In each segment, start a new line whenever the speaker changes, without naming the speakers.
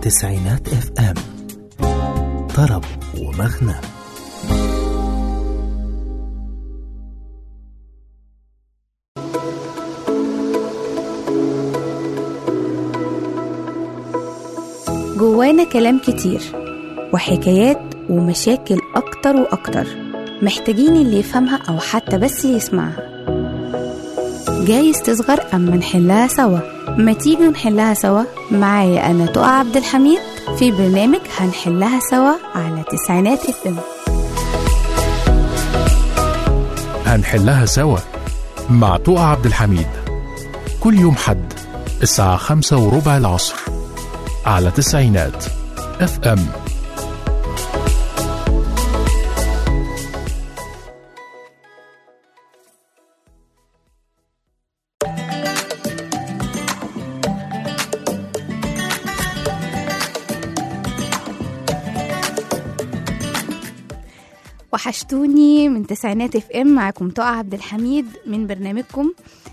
تسعينات اف ام طرب ومغنى
جوانا كلام كتير وحكايات ومشاكل أكتر وأكتر محتاجين اللي يفهمها أو حتى بس يسمعها جايز تصغر أما نحلها سوا ما تيجي نحلها سوا معايا أنا تقى عبد الحميد في برنامج هنحلها سوا على تسعينات اف ام
هنحلها سوا مع تقى عبد الحميد كل يوم حد الساعة خمسة وربع العصر على تسعينات اف ام
وحشتوني من تسعينات اف ام معاكم تقى عبد الحميد من برنامجكم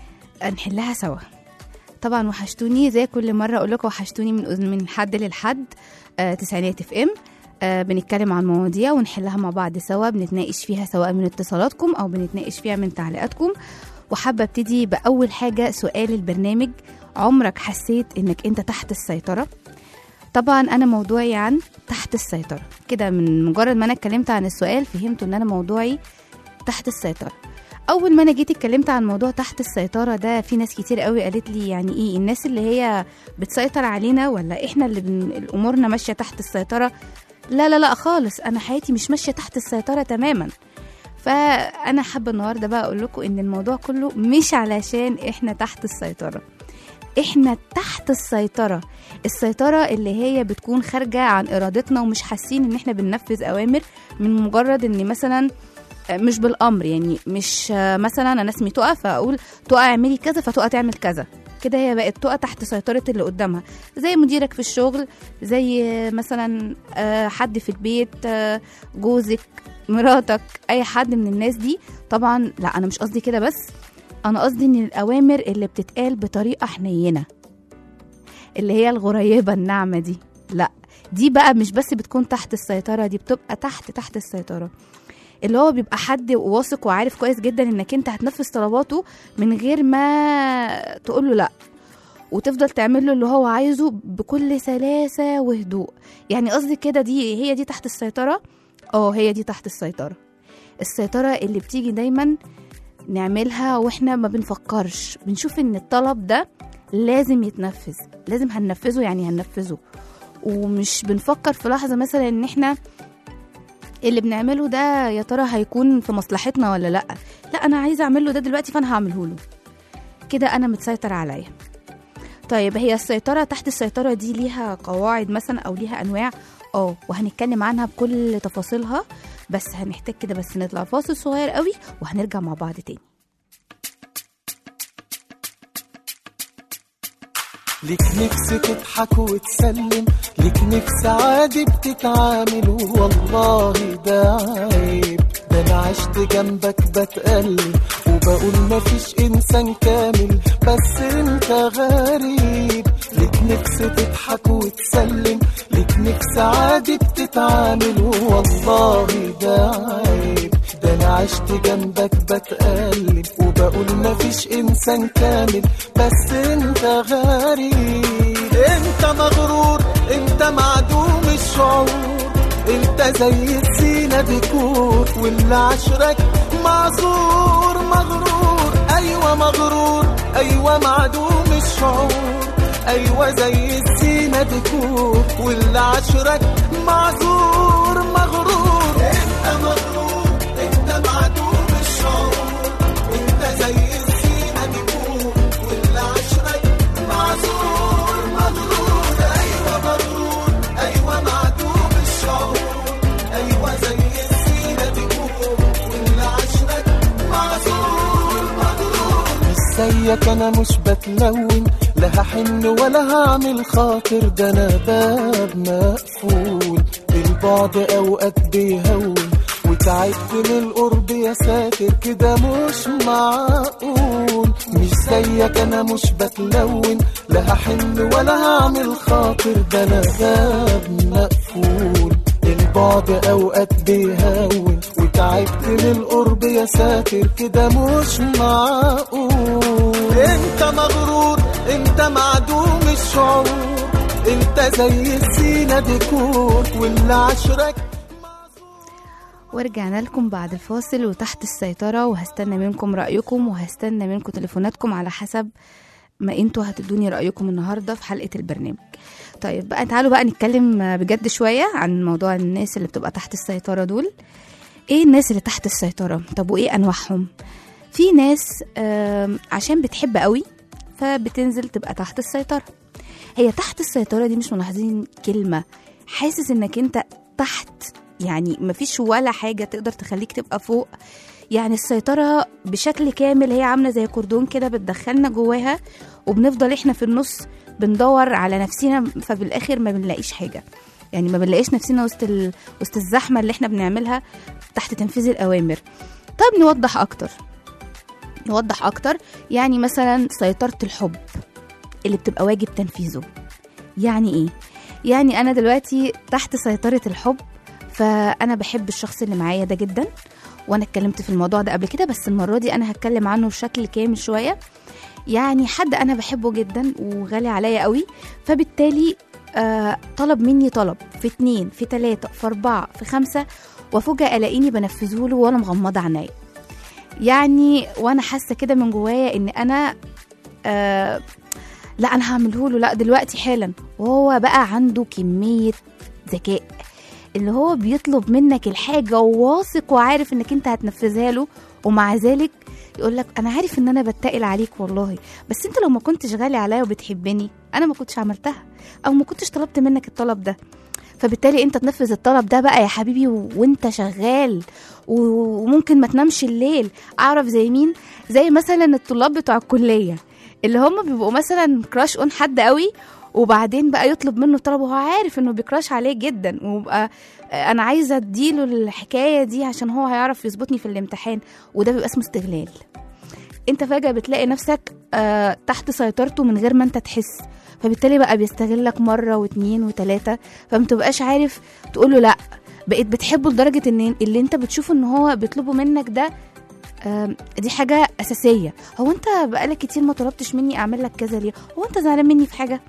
نحلها سوا طبعا وحشتوني زي كل مره اقول لكم وحشتوني من من حد للحد آه تسعينات اف ام آه بنتكلم عن مواضيع ونحلها مع بعض سوا بنتناقش فيها سواء من اتصالاتكم او بنتناقش فيها من تعليقاتكم وحابه ابتدي باول حاجه سؤال البرنامج عمرك حسيت انك انت تحت السيطره طبعا انا موضوعي عن تحت السيطره كده من مجرد ما انا اتكلمت عن السؤال فهمتوا ان انا موضوعي تحت السيطره اول ما انا جيت اتكلمت عن موضوع تحت السيطره ده في ناس كتير قوي قالت لي يعني ايه الناس اللي هي بتسيطر علينا ولا احنا اللي بن... امورنا ماشيه تحت السيطره لا لا لا خالص انا حياتي مش ماشيه تحت السيطره تماما فانا حابه النهارده بقى اقول لكم ان الموضوع كله مش علشان احنا تحت السيطره احنا تحت السيطرة السيطرة اللي هي بتكون خارجة عن ارادتنا ومش حاسين ان احنا بننفذ اوامر من مجرد ان مثلا مش بالامر يعني مش مثلا انا اسمي تقى فاقول تقى اعملي كذا فتقى تعمل كذا كده هي بقت تقى تحت سيطرة اللي قدامها زي مديرك في الشغل زي مثلا حد في البيت جوزك مراتك اي حد من الناس دي طبعا لا انا مش قصدي كده بس انا قصدي ان الاوامر اللي بتتقال بطريقه حنينه اللي هي الغريبه الناعمه دي لا دي بقى مش بس بتكون تحت السيطره دي بتبقى تحت تحت السيطره اللي هو بيبقى حد واثق وعارف كويس جدا انك انت هتنفذ طلباته من غير ما تقول له لا وتفضل تعمل له اللي هو عايزه بكل سلاسه وهدوء يعني قصدي كده دي هي دي تحت السيطره اه هي دي تحت السيطره السيطره اللي بتيجي دايما نعملها واحنا ما بنفكرش بنشوف ان الطلب ده لازم يتنفذ لازم هننفذه يعني هننفذه ومش بنفكر في لحظة مثلا ان احنا اللي بنعمله ده يا ترى هيكون في مصلحتنا ولا لا لا انا عايزه اعمل له ده دلوقتي فانا هعمله له كده انا متسيطر عليا طيب هي السيطرة تحت السيطرة دي ليها قواعد مثلا أو ليها أنواع اه وهنتكلم عنها بكل تفاصيلها بس هنحتاج كده بس نطلع فاصل صغير قوي وهنرجع مع بعض تاني
ليك نفس تضحك وتسلم ليك نفس عادي بتتعامل والله ده عيب ده انا عشت جنبك بتقلب وبقول مفيش انسان كامل بس انت غريب ليك نفس تضحك وتسلم ليك نفس عادي بتتعامل والله ده عيب ده انا عشت جنبك بتقلب وبقول مفيش انسان كامل بس انت غريب انت مغرور انت معدوم الشعور انت زي الزينة ديكور واللي عشرك معذور مغرور ايوه مغرور ايوه معدوم الشعور ايوه زي الزينة ديكور واللي عشرك معذور مغرور انت مغرور انت معدوم الشعور انت زي الزينة ديكور واللي عشرك معذور مغرور ايوه مغرور ايوه معدوم الشعور ايوه زي الزينة ديكور واللي عشرك معذور مغرور مش زيك انا مش بتلون لا هحن ولا هعمل خاطر ده انا باب مقفول البعد اوقات بيهون وتعبت من القرب يا ساتر كده مش معقول مش زيك انا مش بتلون لا هحن ولا هعمل خاطر ده انا باب مقفول البعد اوقات بيهون وتعبت من القرب يا ساتر كده مش معقول انت مغرور انت معدوم الشعور انت زي الزينة ديكور واللي عشرك
ورجعنا لكم بعد الفاصل وتحت السيطرة وهستنى منكم رأيكم وهستنى منكم تليفوناتكم على حسب ما انتوا هتدوني رأيكم النهاردة في حلقة البرنامج طيب بقى تعالوا بقى نتكلم بجد شوية عن موضوع الناس اللي بتبقى تحت السيطرة دول ايه الناس اللي تحت السيطرة طب وايه انواعهم في ناس آم، عشان بتحب قوي فبتنزل تبقى تحت السيطرة هي تحت السيطرة دي مش ملاحظين كلمة حاسس انك انت تحت يعني مفيش ولا حاجة تقدر تخليك تبقى فوق يعني السيطرة بشكل كامل هي عاملة زي كردون كده بتدخلنا جواها وبنفضل احنا في النص بندور على نفسنا فبالآخر ما بنلاقيش حاجة يعني ما بنلاقيش نفسنا وسط ال... وسط الزحمة اللي احنا بنعملها تحت تنفيذ الأوامر طب نوضح أكتر نوضح أكتر يعني مثلا سيطرة الحب اللي بتبقى واجب تنفيذه يعني ايه يعني انا دلوقتي تحت سيطرة الحب فانا بحب الشخص اللي معايا ده جدا وانا اتكلمت في الموضوع ده قبل كده بس المرة دي انا هتكلم عنه بشكل كامل شوية يعني حد انا بحبه جدا وغالي عليا قوي فبالتالي آه طلب مني طلب في اتنين في تلاتة في اربعة في خمسة وفجأة الاقيني بنفذه له وانا مغمضة عينيا يعني وانا حاسة كده من جوايا ان انا آه لا انا هعمله له لا دلوقتي حالا وهو بقى عنده كميه ذكاء اللي هو بيطلب منك الحاجه وواثق وعارف انك انت هتنفذها له ومع ذلك يقول لك انا عارف ان انا بتقل عليك والله بس انت لو ما كنتش غالي عليا وبتحبني انا ما كنتش عملتها او ما كنتش طلبت منك الطلب ده فبالتالي انت تنفذ الطلب ده بقى يا حبيبي و- وانت شغال و- وممكن ما تنامش الليل اعرف زي مين زي مثلا الطلاب بتوع الكليه اللي هم بيبقوا مثلا كراش اون حد قوي وبعدين بقى يطلب منه طلب وهو عارف انه بيكراش عليه جدا ويبقى آه، انا عايزه اديله الحكايه دي عشان هو هيعرف يظبطني في الامتحان وده بيبقى اسمه استغلال انت فجاه بتلاقي نفسك آه تحت سيطرته من غير ما انت تحس فبالتالي بقى بيستغلك مره واتنين وتلاته فما تبقاش عارف تقول له لا بقيت بتحبه لدرجه ان اللي انت بتشوفه ان هو بيطلبه منك ده آم، دي حاجة أساسية هو أنت بقالك كتير ما طلبتش مني أعمل لك كذا ليه هو أنت زعلان مني في حاجة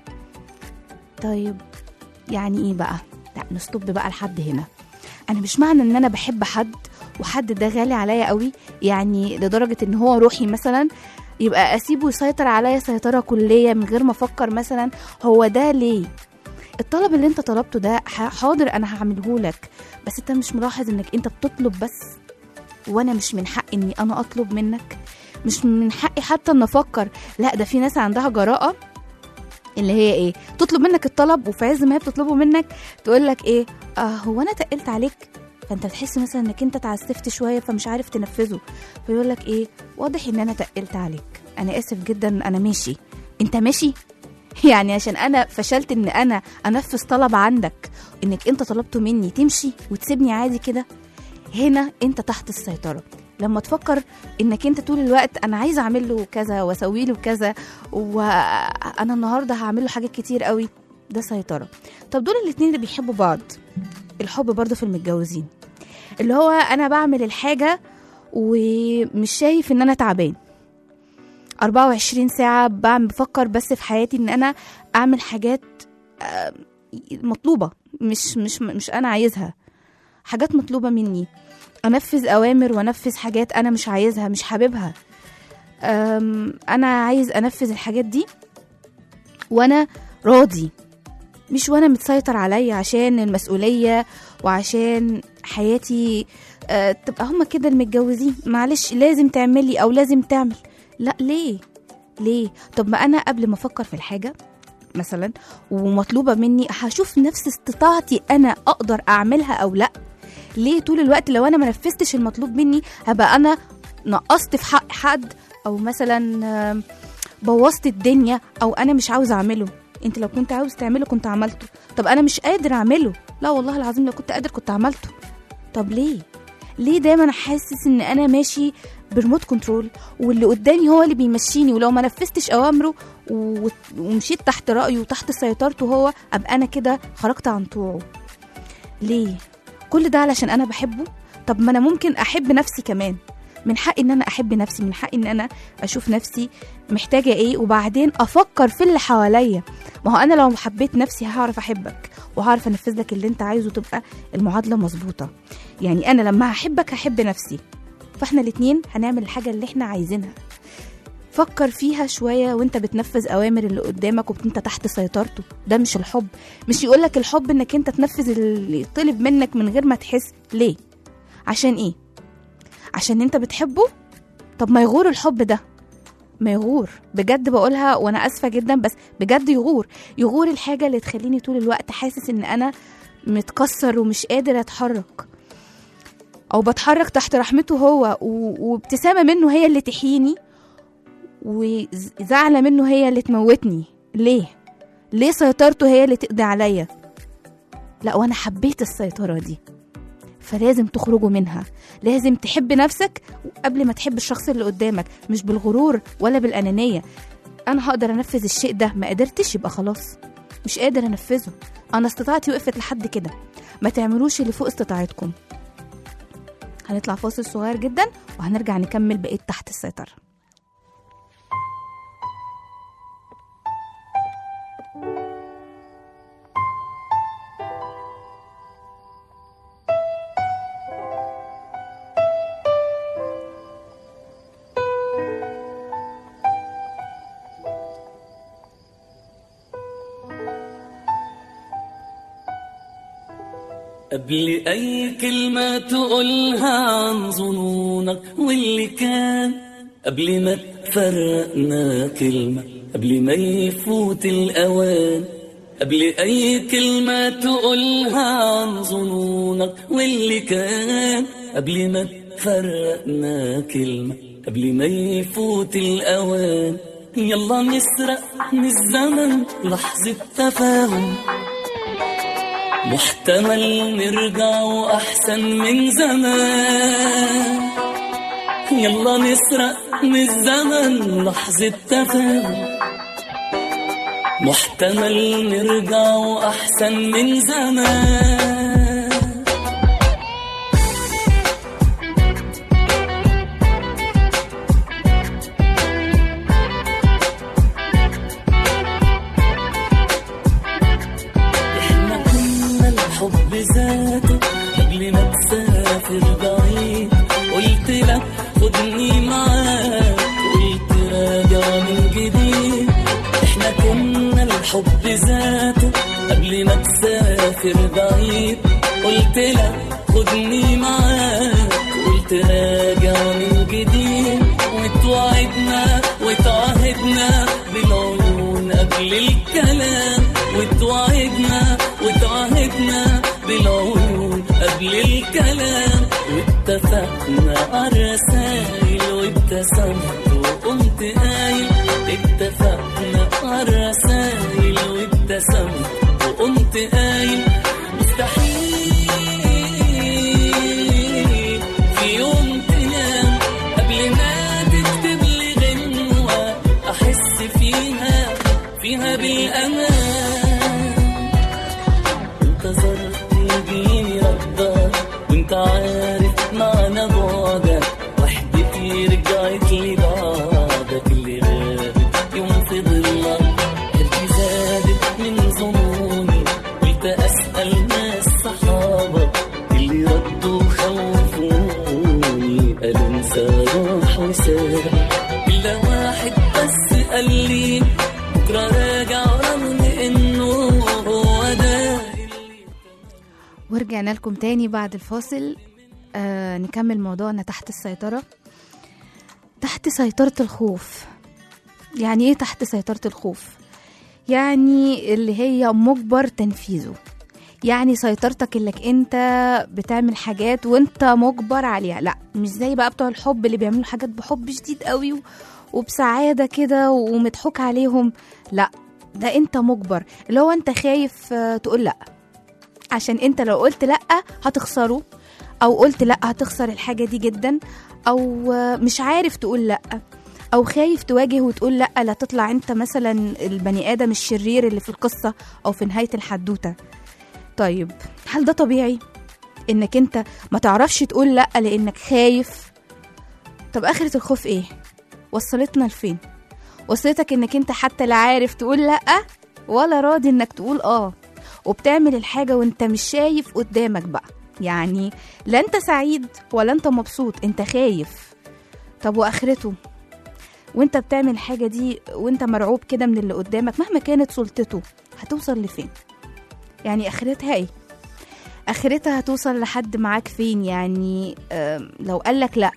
طيب يعني إيه بقى لا نستوب بقى لحد هنا أنا مش معنى إن أنا بحب حد وحد ده غالي عليا قوي يعني لدرجة إن هو روحي مثلا يبقى أسيبه يسيطر عليا سيطرة كلية من غير ما أفكر مثلا هو ده ليه الطلب اللي انت طلبته ده ح- حاضر انا هعمله لك بس انت مش ملاحظ انك انت بتطلب بس وانا مش من حقي اني انا اطلب منك مش من حقي حتى ان افكر لا ده في ناس عندها جراءه اللي هي ايه تطلب منك الطلب وفي عز ما هي بتطلبه منك تقول لك ايه آه هو انا تقلت عليك فانت بتحس مثلا انك انت اتعسفت شويه فمش عارف تنفذه فيقول لك ايه واضح ان انا تقلت عليك انا اسف جدا انا ماشي انت ماشي يعني عشان انا فشلت ان انا انفذ طلب عندك انك انت طلبته مني تمشي وتسيبني عادي كده هنا انت تحت السيطره لما تفكر انك انت طول الوقت انا عايزه اعمل له كذا واسوي له كذا وانا النهارده هعمل له حاجات كتير قوي ده سيطره طب دول الاتنين اللي بيحبوا بعض الحب برضه في المتجوزين اللي هو انا بعمل الحاجه ومش شايف ان انا تعبان 24 ساعة بعمل بفكر بس في حياتي ان انا اعمل حاجات آه، مطلوبة مش مش مش انا عايزها حاجات مطلوبة مني انفذ اوامر وانفذ حاجات انا مش عايزها مش حاببها أم، انا عايز انفذ الحاجات دي وانا راضي مش وانا متسيطر عليا عشان المسؤولية وعشان حياتي أه تبقى هما كده المتجوزين معلش لازم تعملي او لازم تعمل لا ليه ليه طب ما انا قبل ما افكر في الحاجة مثلا ومطلوبة مني هشوف نفس استطاعتي انا اقدر اعملها او لا ليه طول الوقت لو انا ما نفذتش المطلوب مني هبقى انا نقصت في حق حد او مثلا آم، بوظت الدنيا او انا مش عاوز اعمله انت لو كنت عاوز تعمله كنت عملته طب انا مش قادر اعمله لا والله العظيم لو كنت قادر كنت عملته طب ليه ليه دايما حاسس ان انا ماشي بريموت كنترول واللي قدامي هو اللي بيمشيني ولو ما نفذتش اوامره و- ومشيت تحت رايه وتحت سيطرته هو ابقى انا كده خرجت عن طوعه ليه كل ده علشان انا بحبه طب ما انا ممكن احب نفسي كمان من حقي ان انا احب نفسي من حقي ان انا اشوف نفسي محتاجه ايه وبعدين افكر في اللي حواليا ما هو انا لو حبيت نفسي هعرف احبك وهعرف انفذ لك اللي انت عايزه تبقى المعادله مظبوطه يعني انا لما هحبك هحب نفسي فاحنا الاتنين هنعمل الحاجه اللي احنا عايزينها فكر فيها شوية وانت بتنفذ أوامر اللي قدامك وانت تحت سيطرته ده مش الحب مش يقولك الحب انك انت تنفذ اللي يطلب منك من غير ما تحس ليه عشان ايه عشان انت بتحبه طب ما يغور الحب ده ما يغور بجد بقولها وانا اسفه جدا بس بجد يغور يغور الحاجه اللي تخليني طول الوقت حاسس ان انا متكسر ومش قادر اتحرك او بتحرك تحت رحمته هو و- وابتسامه منه هي اللي تحييني وزعله منه هي اللي تموتني ليه ليه سيطرته هي اللي تقضي عليا لا وانا حبيت السيطره دي فلازم تخرجوا منها لازم تحب نفسك قبل ما تحب الشخص اللي قدامك مش بالغرور ولا بالأنانية أنا هقدر أنفذ الشيء ده ما قدرتش يبقى خلاص مش قادر أنفذه أنا استطاعتي وقفت لحد كده ما تعملوش اللي فوق استطاعتكم هنطلع فاصل صغير جدا وهنرجع نكمل بقية تحت السيطرة
قبل أي كلمة تقولها عن ظنونك واللي كان قبل ما تفرقنا كلمة قبل ما يفوت الأوان قبل أي كلمة تقولها عن ظنونك واللي كان قبل ما تفرقنا كلمة قبل ما يفوت الأوان يلا نسرق من الزمن لحظة تفاهم محتمل نرجع وأحسن من زمان يلا نسرق من الزمن لحظة تفاهم محتمل نرجع وأحسن من زمان احنا كنا الحب ذاته قبل ما تسافر بعيد قلت لك خدني معاك قلت راجع من جديد احنا كنا الحب ذاته قبل ما تسافر بعيد قلت لك خدني معاك قلت راجع من جديد وتوعدنا وتعهدنا بالعيون قبل الكلام وتوعدنا وتعهدنا بالعيون قبل الكلام واتفقنا على الرسايل وابتسمت وقمت قايل اتفقنا على الرسايل وابتسمت وقمت قايل مستحيل في يوم تنام قبل ما تكتب لي غنوة أحس فيها فيها بالأمان انتظرت يجيني ردك وانت عارف معنى بعدك وحدتي رجعت لي بعدك اللي غابت يوم في ضلك قلبي زادت من ظنوني قلت أسأل ناس صحابك اللي ردوا خوفوني قالوا انسى راح وساب إلا واحد بس قال لي بكرة راجع رغم إنه هو ده اللي
ورجعنا لكم تاني بعد الفاصل آه نكمل موضوعنا تحت السيطرة تحت سيطرة الخوف يعني ايه تحت سيطرة الخوف يعني اللي هي مجبر تنفيذه يعني سيطرتك انك انت بتعمل حاجات وانت مجبر عليها لا مش زي بقى بتوع الحب اللي بيعملوا حاجات بحب شديد قوي و- وبسعادة كده ومضحوك عليهم لا ده انت مجبر اللي هو انت خايف آه، تقول لا عشان انت لو قلت لا هتخسره او قلت لا هتخسر الحاجه دي جدا او آه، مش عارف تقول لا او خايف تواجه وتقول لا لا تطلع انت مثلا البني ادم الشرير اللي في القصه او في نهايه الحدوته طيب هل ده طبيعي انك انت ما تعرفش تقول لا لانك خايف طب اخرة الخوف ايه وصلتنا لفين وصلتك انك انت حتى لا عارف تقول لا ولا راضي انك تقول اه وبتعمل الحاجة وانت مش شايف قدامك بقى يعني لا انت سعيد ولا انت مبسوط انت خايف طب واخرته وانت بتعمل الحاجة دي وانت مرعوب كده من اللي قدامك مهما كانت سلطته هتوصل لفين يعني اخرتها ايه اخرتها هتوصل لحد معاك فين يعني آم، لو قالك لا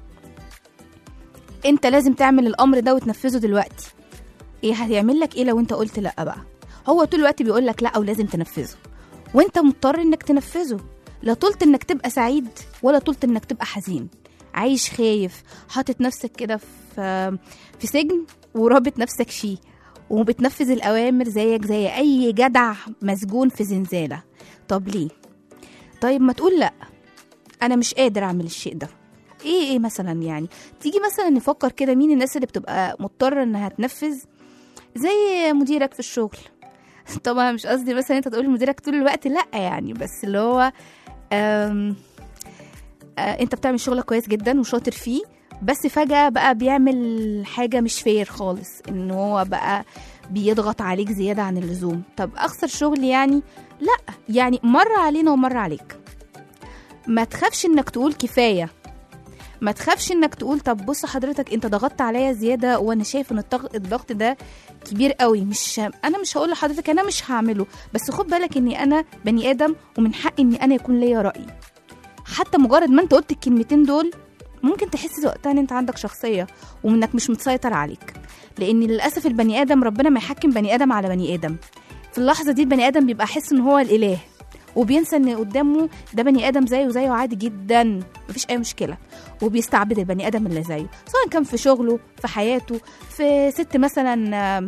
انت لازم تعمل الامر ده وتنفذه دلوقتي ايه هيعمل لك ايه لو انت قلت لا بقى هو طول الوقت بيقول لك لا ولازم تنفذه وانت مضطر انك تنفذه لا طولت انك تبقى سعيد ولا طولت انك تبقى حزين عايش خايف حاطط نفسك كده في في سجن ورابط نفسك فيه وبتنفذ الاوامر زيك زي اي جدع مسجون في زنزانه طب ليه طيب ما تقول لا انا مش قادر اعمل الشيء ده ايه ايه مثلا يعني تيجي مثلا نفكر كده مين الناس اللي بتبقى مضطره انها تنفذ زي مديرك في الشغل طبعا مش قصدي مثلا انت تقول لمديرك طول الوقت لا يعني بس اللي هو أم آه، انت بتعمل شغلك كويس جدا وشاطر فيه بس فجأة بقى بيعمل حاجة مش فير خالص ان هو بقى بيضغط عليك زيادة عن اللزوم طب اخسر شغلي يعني لا يعني مرة علينا ومرة عليك ما تخافش انك تقول كفاية ما تخافش انك تقول طب بص حضرتك انت ضغطت عليا زيادة وانا شايف ان الضغط الضغط ده كبير قوي مش انا مش هقول لحضرتك انا مش هعمله بس خد بالك اني انا بني ادم ومن حقي اني انا يكون ليا رأي حتى مجرد ما انت قلت الكلمتين دول ممكن تحس وقتها ان انت عندك شخصيه وانك مش متسيطر عليك لان للاسف البني ادم ربنا ما يحكم بني ادم على بني ادم في اللحظه دي البني ادم بيبقى حس ان هو الاله وبينسى ان قدامه ده بني ادم زيه زيه عادي جدا مفيش اي مشكله وبيستعبد البني ادم اللي زيه سواء كان في شغله في حياته في ست مثلا آم،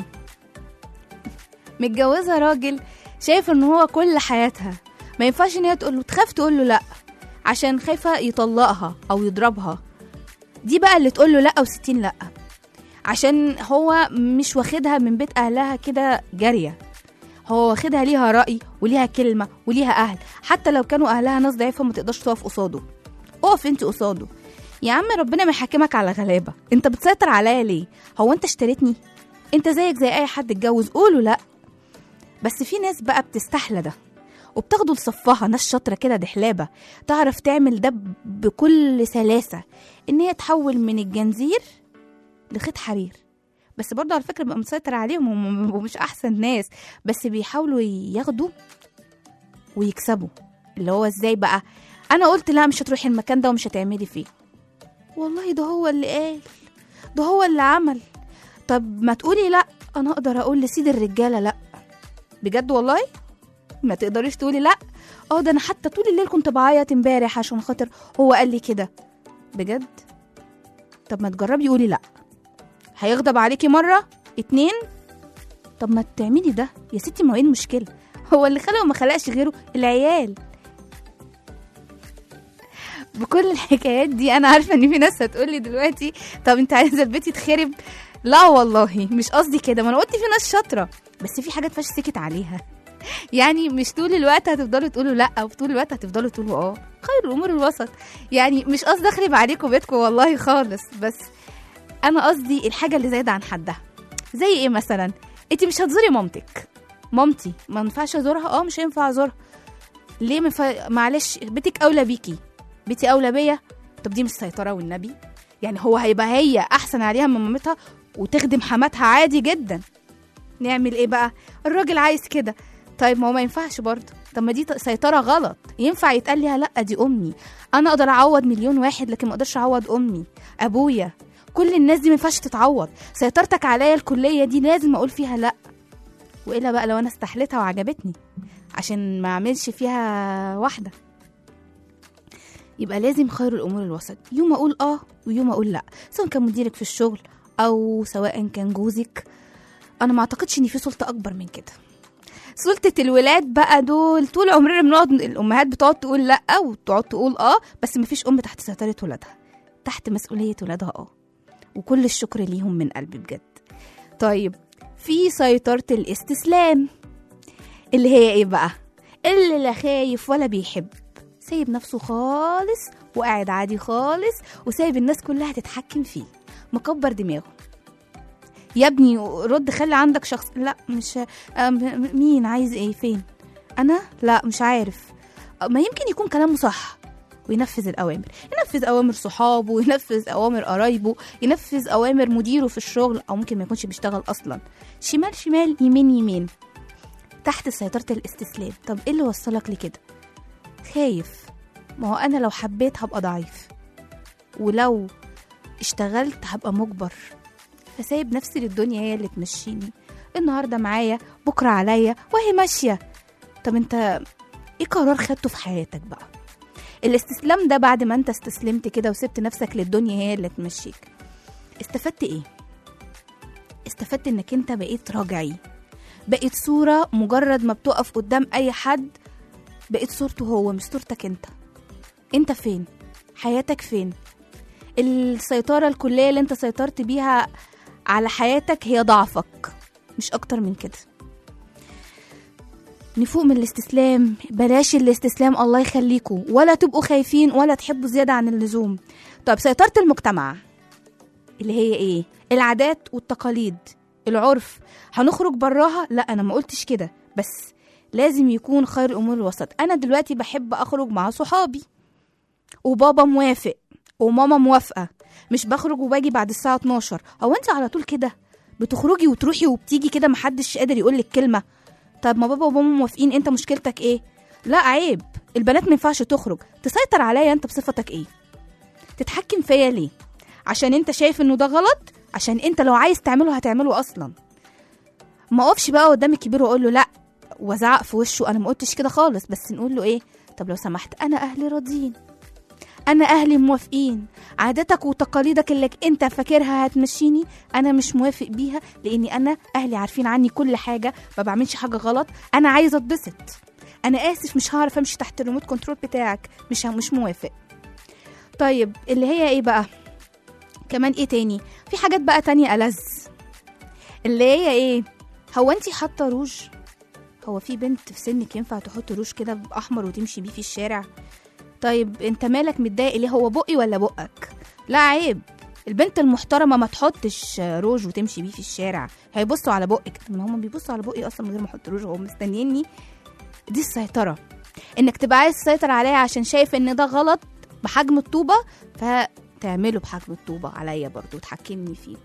متجوزه راجل شايف ان هو كل حياتها ما ينفعش ان هي تقول له تخاف تقول له لا عشان خايفه يطلقها او يضربها دي بقى اللي تقول له لا وستين لا عشان هو مش واخدها من بيت اهلها كده جاريه هو واخدها ليها رأي وليها كلمة وليها أهل حتى لو كانوا أهلها ناس ضعيفة ما تقدرش تقف قصاده اقف انت قصاده يا عم ربنا ما يحكمك على غلابة انت بتسيطر عليا ليه هو انت اشتريتني انت زيك زي اي حد اتجوز قوله لا بس في ناس بقى بتستحلى ده وبتاخده لصفها ناس شاطرة كده دحلابة تعرف تعمل ده ب- بكل سلاسة ان هي تحول من الجنزير لخيط حرير بس برضه على فكرة بقى مسيطر عليهم وم- ومش أحسن ناس بس بيحاولوا ياخدوا ويكسبوا اللي هو ازاي بقى أنا قلت لا مش هتروحي المكان ده ومش هتعملي فيه والله ده هو اللي قال ده هو اللي عمل طب ما تقولي لا أنا أقدر أقول لسيد الرجالة لا بجد والله ما تقدريش تقولي لا اه ده انا حتى طول الليل كنت بعيط امبارح عشان خاطر هو قال لي كده بجد طب ما تجربي قولي لا هيغضب عليكي مرة اتنين طب ما تعملي ده يا ستي ما هو ايه المشكلة هو اللي خلقه ما خلقش غيره العيال بكل الحكايات دي انا عارفة ان في ناس هتقولي دلوقتي طب انت عايزة البيت يتخرب لا والله مش قصدي كده ما انا قلت في ناس شاطرة بس في حاجات فاش سكت عليها يعني مش طول الوقت هتفضلوا تقولوا لا وطول الوقت هتفضلوا تقولوا اه خير الامور الوسط يعني مش قصدي اخرب عليكم بيتكم والله خالص بس انا قصدي الحاجه اللي زايده عن حدها زي ايه مثلا انت مش هتزوري مامتك مامتي ما ينفعش ازورها اه مش هينفع ازورها ليه مف... معلش بيتك اولى بيكي بيتي اولى بيا طب دي مش سيطره والنبي يعني هو هيبقى هي احسن عليها من مامتها وتخدم حماتها عادي جدا نعمل ايه بقى الراجل عايز كده طيب ما هو ما ينفعش برضه طب ما دي ت- سيطره غلط ينفع يتقال ليها لا دي امي انا اقدر اعوض مليون واحد لكن ما اقدرش اعوض امي ابويا كل الناس دي ما ينفعش تتعوض سيطرتك عليا الكليه دي لازم اقول فيها لا والا بقى لو انا استحلتها وعجبتني عشان ما اعملش فيها واحده يبقى لازم خير الامور الوسط يوم اقول اه ويوم اقول لا سواء كان مديرك في الشغل او سواء كان جوزك انا ما اعتقدش ان في سلطه اكبر من كده سلطة الولاد بقى دول طول عمرنا بنقعد الأمهات بتقعد تقول لأ وتقعد تقول آه بس مفيش أم تحت سيطرة ولادها تحت مسؤولية ولادها آه وكل الشكر ليهم من قلبي بجد طيب في سيطرة الاستسلام اللي هي إيه بقى اللي لا خايف ولا بيحب سايب نفسه خالص وقاعد عادي خالص وسايب الناس كلها تتحكم فيه مكبر دماغه يا ابني رد خلي عندك شخص لا مش آه، م- م- مين عايز ايه فين انا لا مش عارف آه، ما يمكن يكون كلامه صح وينفذ الاوامر ينفذ اوامر صحابه وينفذ اوامر قرايبه ينفذ اوامر مديره في الشغل او ممكن ما يكونش بيشتغل اصلا شمال شمال يمين يمين تحت سيطرة الاستسلام طب ايه اللي وصلك لكده خايف ما هو انا لو حبيت هبقى ضعيف ولو اشتغلت هبقى مجبر فسايب نفسي للدنيا هي اللي تمشيني النهارده معايا بكره عليا وهي ماشيه طب انت ايه قرار خدته في حياتك بقى الاستسلام ده بعد ما انت استسلمت كده وسبت نفسك للدنيا هي اللي تمشيك استفدت ايه استفدت انك انت بقيت راجعي بقيت صورة مجرد ما بتقف قدام اي حد بقيت صورته هو مش صورتك انت انت فين حياتك فين السيطرة الكلية اللي انت سيطرت بيها على حياتك هي ضعفك مش اكتر من كده نفوق من الاستسلام بلاش الاستسلام الله يخليكوا ولا تبقوا خايفين ولا تحبوا زيادة عن اللزوم طب سيطرة المجتمع اللي هي ايه العادات والتقاليد العرف هنخرج براها لا انا ما قلتش كده بس لازم يكون خير الامور الوسط انا دلوقتي بحب اخرج مع صحابي وبابا موافق وماما موافقه مش بخرج وباجي بعد الساعه 12 هو انت على طول كده بتخرجي وتروحي وبتيجي كده محدش قادر يقول لك كلمه طب ما بابا وماما موافقين انت مشكلتك ايه لا عيب البنات ما ينفعش تخرج تسيطر عليا انت بصفتك ايه تتحكم فيا ليه عشان انت شايف انه ده غلط عشان انت لو عايز تعمله هتعمله اصلا ما اقفش بقى قدام الكبير واقول له لا وازعق في وشه انا ما قلتش كده خالص بس نقول له ايه طب لو سمحت انا اهلي راضيين انا اهلي موافقين عاداتك وتقاليدك اللي انت فاكرها هتمشيني انا مش موافق بيها لاني انا اهلي عارفين عني كل حاجه ما بعملش حاجه غلط انا عايزه اتبسط انا اسف مش هعرف امشي تحت الريموت كنترول بتاعك مش مش موافق طيب اللي هي ايه بقى كمان ايه تاني في حاجات بقى تانية ألذ اللي هي ايه هو انتي حاطه روج هو في بنت في سنك ينفع تحط روج كده باحمر وتمشي بيه في الشارع طيب انت مالك متضايق ليه هو بقي ولا بقك لا عيب البنت المحترمة ما تحطش روج وتمشي بيه في الشارع هيبصوا على بقك طب ما هم بيبصوا على بقي اصلا من غير ما احط روج وهم مستنيني دي السيطرة انك تبقى عايز تسيطر عليا عشان شايف ان ده غلط بحجم الطوبة فتعمله بحجم الطوبة عليا برضو وتحكمني فيه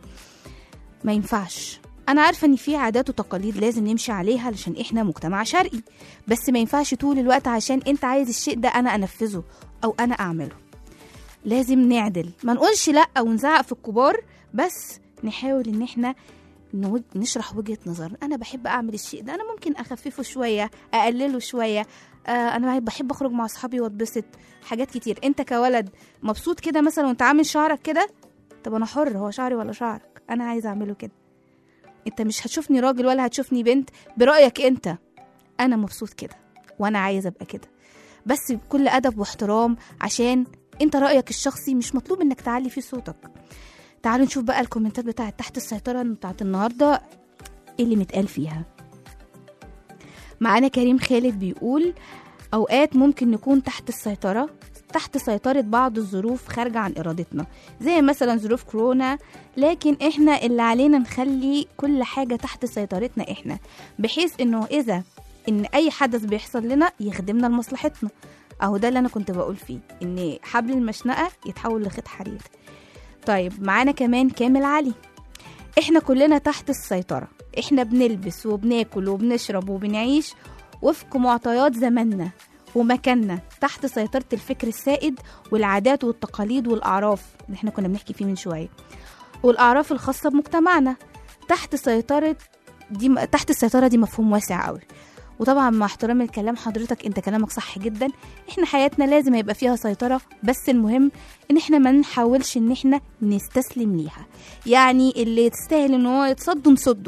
ما ينفعش انا عارفه ان في عادات وتقاليد لازم نمشي عليها علشان احنا مجتمع شرقي بس ما ينفعش طول الوقت عشان انت عايز الشيء ده انا انفذه او انا اعمله لازم نعدل ما نقولش لا ونزعق في الكبار بس نحاول ان احنا نوج- نشرح وجهة نظر انا بحب اعمل الشيء ده انا ممكن اخففه شوية اقلله شوية آه انا بحب اخرج مع اصحابي واتبسط حاجات كتير انت كولد مبسوط كده مثلا وانت عامل شعرك كده طب انا حر هو شعري ولا شعرك انا عايز اعمله كده انت مش هتشوفني راجل ولا هتشوفني بنت برأيك انت انا مبسوط كده وانا عايز ابقى كده بس بكل ادب واحترام عشان انت رأيك الشخصي مش مطلوب انك تعلي فيه صوتك تعالوا نشوف بقى الكومنتات بتاعت تحت السيطرة بتاعت النهاردة ايه اللي متقال فيها معانا كريم خالد بيقول اوقات ممكن نكون تحت السيطرة تحت سيطرة بعض الظروف خارجة عن إرادتنا زي مثلا ظروف كورونا لكن احنا اللي علينا نخلي كل حاجة تحت سيطرتنا احنا بحيث انه اذا ان اي حدث بيحصل لنا يخدمنا لمصلحتنا اهو ده اللي انا كنت بقول فيه ان حبل المشنقة يتحول لخيط حرير طيب معانا كمان كامل علي احنا كلنا تحت السيطرة احنا بنلبس وبناكل وبنشرب وبنعيش وفق معطيات زماننا ومكاننا تحت سيطرة الفكر السائد والعادات والتقاليد والأعراف اللي احنا كنا بنحكي فيه من شوية والأعراف الخاصة بمجتمعنا تحت سيطرة دي تحت السيطرة دي مفهوم واسع قوي وطبعا مع احترام الكلام حضرتك انت كلامك صح جدا احنا حياتنا لازم يبقى فيها سيطرة بس المهم ان احنا ما نحاولش ان احنا نستسلم ليها يعني اللي تستاهل ان هو يتصد نصده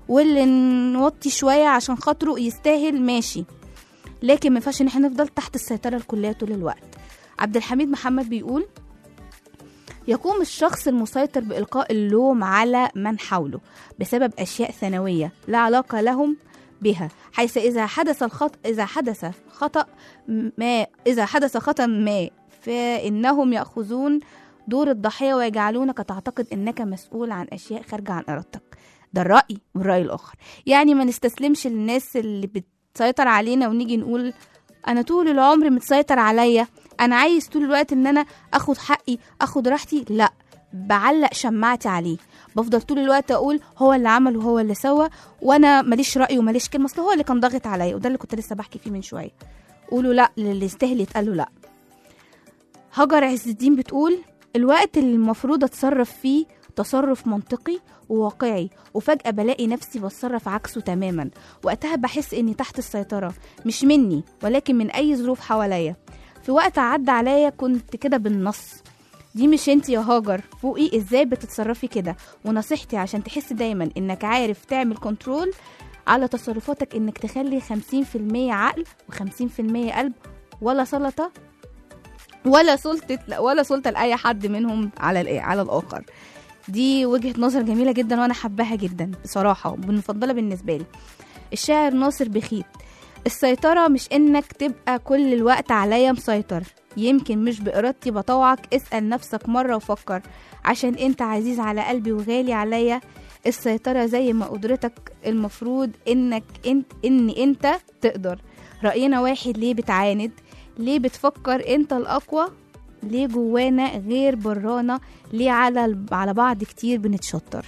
واللي نوطي شويه عشان خاطره يستاهل ماشي لكن ما ينفعش ان احنا نفضل تحت السيطره الكليه طول الوقت عبد الحميد محمد بيقول يقوم الشخص المسيطر بإلقاء اللوم على من حوله بسبب أشياء ثانوية لا علاقة لهم بها حيث إذا حدث الخط إذا حدث خطأ ما إذا حدث خطأ ما فإنهم يأخذون دور الضحية ويجعلونك تعتقد أنك مسؤول عن أشياء خارجة عن إرادتك ده الرأي والرأي الآخر يعني ما نستسلمش للناس اللي بتسيطر علينا ونيجي نقول أنا طول العمر متسيطر عليا أنا عايز طول الوقت إن أنا أخد حقي أخد راحتي لأ بعلق شماعتي عليه بفضل طول الوقت اقول هو اللي عمل وهو اللي سوى وانا ماليش راي وماليش كلمه اصل هو اللي كان ضاغط عليا وده اللي كنت لسه بحكي فيه من شويه قولوا لا للي يستاهل يتقال له لا هاجر عز الدين بتقول الوقت اللي المفروض اتصرف فيه تصرف منطقي وواقعي وفجأة بلاقي نفسي بتصرف عكسه تماما وقتها بحس اني تحت السيطرة مش مني ولكن من اي ظروف حواليا في وقت عدى عليا كنت كده بالنص دي مش انت يا هاجر فوقي ازاي بتتصرفي كده ونصيحتي عشان تحس دايما انك عارف تعمل كنترول على تصرفاتك انك تخلي 50% عقل و50% قلب ولا سلطة ولا سلطة لا ولا سلطة لأي حد منهم على الإيه على الآخر دي وجهة نظر جميلة جدا وأنا حباها جدا بصراحة ومفضلة بالنسبة لي الشاعر ناصر بخيت السيطرة مش إنك تبقى كل الوقت عليا مسيطر يمكن مش بإرادتي بطوعك اسأل نفسك مرة وفكر عشان انت عزيز على قلبي وغالي عليا السيطرة زي ما قدرتك المفروض انك انت ان انت تقدر رأينا واحد ليه بتعاند ليه بتفكر انت الأقوى ليه جوانا غير برانا ليه على على بعض كتير بنتشطر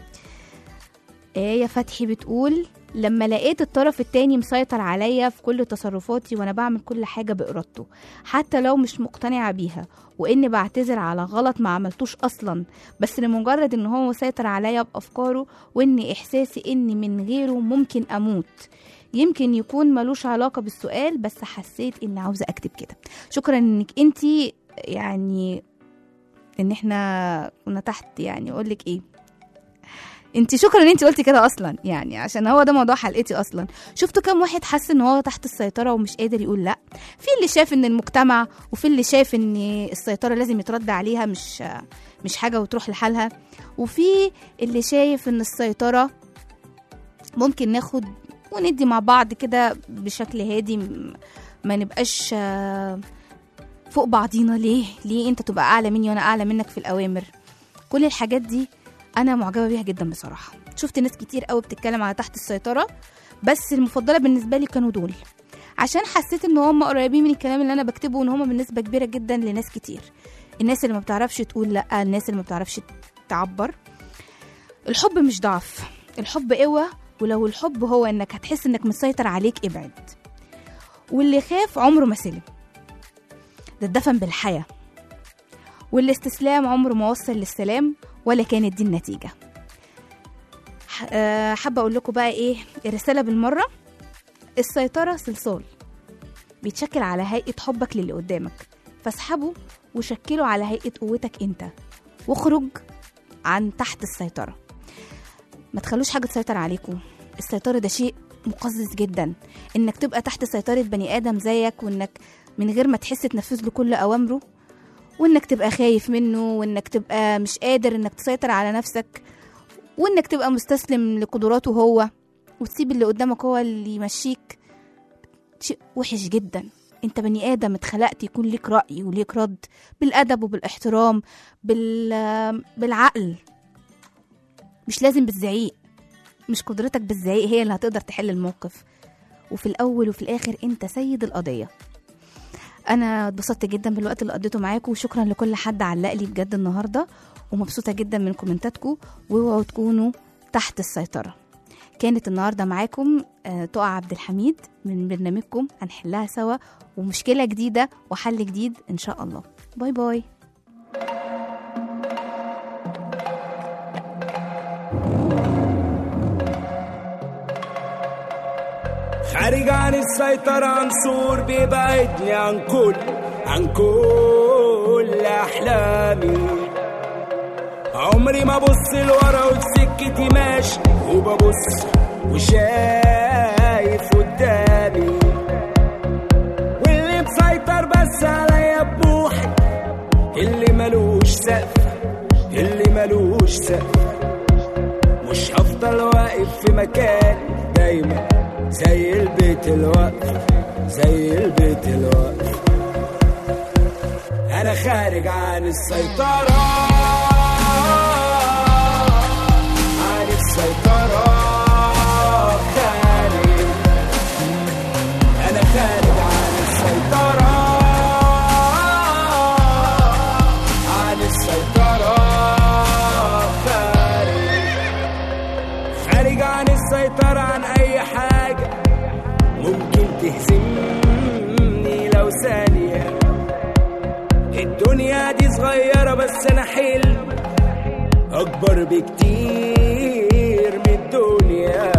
آية فتحي بتقول لما لقيت الطرف التاني مسيطر عليا في كل تصرفاتي وانا بعمل كل حاجة بإرادته حتى لو مش مقتنعة بيها واني بعتذر على غلط ما عملتوش اصلا بس لمجرد ان هو مسيطر عليا بافكاره وان احساسي اني من غيره ممكن اموت يمكن يكون ملوش علاقة بالسؤال بس حسيت اني عاوزة اكتب كده شكرا انك انتي يعني ان احنا كنا تحت يعني اقول لك ايه انت شكرا ان انت قلتي كده اصلا يعني عشان هو ده موضوع حلقتي اصلا شفتوا كم واحد حس ان هو تحت السيطره ومش قادر يقول لا في اللي شاف ان المجتمع وفي اللي شاف ان السيطره لازم يترد عليها مش مش حاجه وتروح لحالها وفي اللي شايف ان السيطره ممكن ناخد وندي مع بعض كده بشكل هادي م- ما نبقاش آه، فوق بعضينا ليه ليه انت تبقى اعلى مني وانا اعلى منك في الاوامر كل الحاجات دي انا معجبه بيها جدا بصراحه شفت ناس كتير قوي بتتكلم على تحت السيطره بس المفضله بالنسبه لي كانوا دول عشان حسيت ان هم قريبين من الكلام اللي انا بكتبه وان هم بنسبه كبيره جدا لناس كتير الناس اللي ما بتعرفش تقول لا الناس اللي ما بتعرفش تعبر الحب مش ضعف الحب قوة ولو الحب هو انك هتحس انك مسيطر عليك ابعد واللي خاف عمره ما سلم ده اتدفن بالحياة والاستسلام عمره ما وصل للسلام ولا كانت دي النتيجة ح- آه، حابة أقول لكم بقى إيه الرسالة بالمرة السيطرة صلصال بيتشكل على هيئة حبك للي قدامك فاسحبه وشكله على هيئة قوتك أنت واخرج عن تحت السيطرة ما تخلوش حاجة تسيطر عليكم السيطرة ده شيء مقزز جدا انك تبقى تحت سيطرة بني آدم زيك وانك من غير ما تحس تنفذ له كل أوامره وانك تبقى خايف منه وانك تبقى مش قادر انك تسيطر على نفسك وانك تبقى مستسلم لقدراته هو وتسيب اللي قدامك هو اللي يمشيك شيء وحش جدا انت بني ادم اتخلقت يكون ليك رأي وليك رد بالادب وبالاحترام بال بالعقل مش لازم بالزعيق مش قدرتك بالزعيق هي اللي هتقدر تحل الموقف وفي الاول وفي الاخر انت سيد القضيه انا اتبسطت جدا بالوقت اللي قضيته معاكم وشكرا لكل حد علق لي بجد النهارده ومبسوطه جدا من كومنتاتكم واوعوا تكونوا تحت السيطره كانت النهارده معاكم آه، تقع عبد الحميد من برنامجكم هنحلها سوا ومشكله جديده وحل جديد ان شاء الله باي باي
خارج عن السيطرة عنصر بيبعدني عن كل عن كل أحلامي عمري ما بص لورا وفي سكتي ماشي وببص وشايف قدامي واللي مسيطر بس عليا بوحي اللي ملوش سقف اللي ملوش سقف مش هفضل واقف في مكان دايما زي البيت الوقف زي البيت الوقف انا خارج عن السيطرة عن السيطرة خارج انا خارج عن السيطرة عن السيطرة خارج خارج عن السيطرة عن أي حاجة ممكن تهزمني لو ثانية الدنيا دي صغيرة بس أنا حلم أكبر بكتير من الدنيا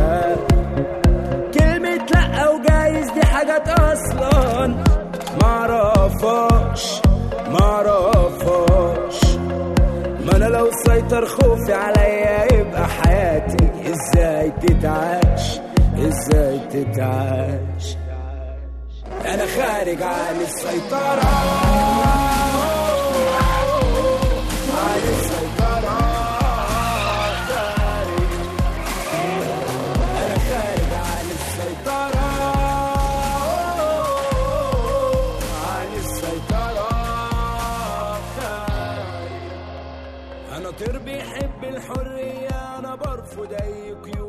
كلمة لأ وجايز دي حاجات أصلا معرفهاش معرفهاش ما انا لو سيطر خوفي عليا يبقى حياتي ازاي تتعاش ازاي تتعاش انا خارج عن السيطرة عن السيطرة خارج انا خارج عن السيطرة عن السيطرة خارج انا طير بيحب الحرية انا برفض اي قيود